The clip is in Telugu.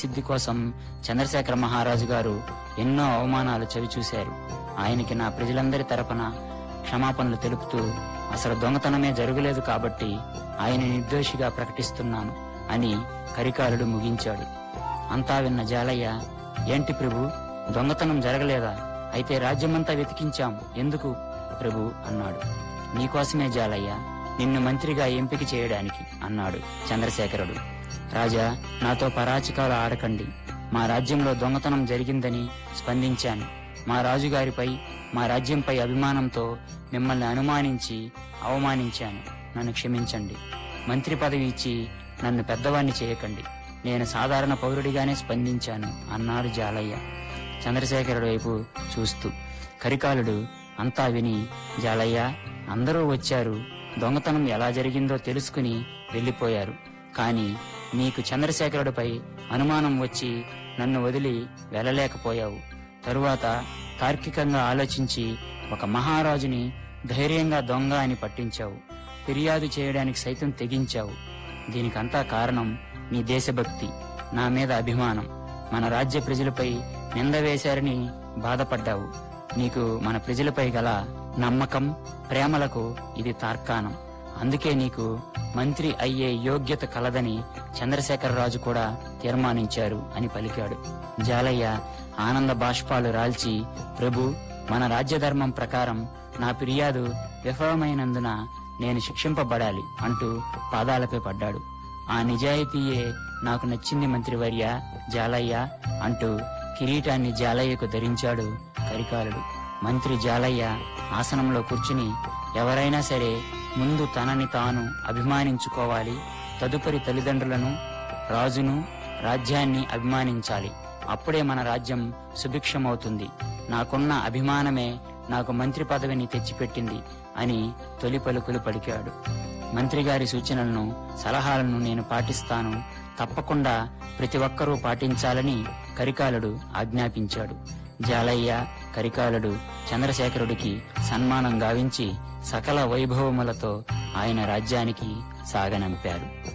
కార్యసిద్ధి కోసం చంద్రశేఖర మహారాజు గారు ఎన్నో అవమానాలు చవిచూశారు ఆయనకి నా ప్రజలందరి తరపున క్షమాపణలు తెలుపుతూ అసలు దొంగతనమే జరగలేదు కాబట్టి ఆయన నిర్దోషిగా ప్రకటిస్తున్నాను అని కరికాలుడు ముగించాడు అంతా విన్న జాలయ్య ఏంటి ప్రభు దొంగతనం జరగలేదా అయితే రాజ్యమంతా వెతికించాం ఎందుకు ప్రభు అన్నాడు నీకోసమే జాలయ్య నిన్ను మంత్రిగా ఎంపిక చేయడానికి అన్నాడు చంద్రశేఖరుడు రాజా నాతో పరాచికాలు ఆడకండి మా రాజ్యంలో దొంగతనం జరిగిందని స్పందించాను మా రాజుగారిపై మా రాజ్యంపై అభిమానంతో మిమ్మల్ని అనుమానించి అవమానించాను నన్ను క్షమించండి మంత్రి పదవి ఇచ్చి నన్ను పెద్దవాణ్ణి చేయకండి నేను సాధారణ పౌరుడిగానే స్పందించాను అన్నాడు జాలయ్య చంద్రశేఖరుడు వైపు చూస్తూ కరికాలుడు అంతా విని జాలయ్య అందరూ వచ్చారు దొంగతనం ఎలా జరిగిందో తెలుసుకుని వెళ్ళిపోయారు కాని నీకు చంద్రశేఖరుడిపై అనుమానం వచ్చి నన్ను వదిలి వెళ్ళలేకపోయావు తరువాత తార్కికంగా ఆలోచించి ఒక మహారాజుని ధైర్యంగా దొంగ అని పట్టించావు ఫిర్యాదు చేయడానికి సైతం తెగించావు దీనికంతా కారణం నీ దేశభక్తి నా మీద అభిమానం మన రాజ్య ప్రజలపై నింద వేశారని బాధపడ్డావు నీకు మన ప్రజలపై గల నమ్మకం ప్రేమలకు ఇది తార్కాణం అందుకే నీకు మంత్రి అయ్యే యోగ్యత కలదని చంద్రశేఖరరాజు కూడా తీర్మానించారు అని పలికాడు జాలయ్య ఆనంద బాష్పాలు రాల్చి ప్రభు మన రాజ్యధర్మం ప్రకారం నా ఫిర్యాదు విఫలమైనందున నేను శిక్షింపబడాలి అంటూ పాదాలపై పడ్డాడు ఆ నిజాయితీయే నాకు నచ్చింది మంత్రివర్య జాలయ్య అంటూ కిరీటాన్ని జాలయ్యకు ధరించాడు కరికాలుడు మంత్రి జాలయ్య ఆసనంలో కూర్చుని ఎవరైనా సరే ముందు తనని తాను అభిమానించుకోవాలి తదుపరి తల్లిదండ్రులను రాజును రాజ్యాన్ని అభిమానించాలి అప్పుడే మన రాజ్యం సుభిక్షమవుతుంది నాకున్న అభిమానమే నాకు మంత్రి పదవిని తెచ్చిపెట్టింది అని తొలి పలుకులు పలికాడు మంత్రి గారి సూచనలను సలహాలను నేను పాటిస్తాను తప్పకుండా ప్రతి ఒక్కరూ పాటించాలని కరికాలుడు ఆజ్ఞాపించాడు జాలయ్య కరికాలుడు చంద్రశేఖరుడికి సన్మానం గావించి సకల వైభవములతో ఆయన రాజ్యానికి సాగనంపారు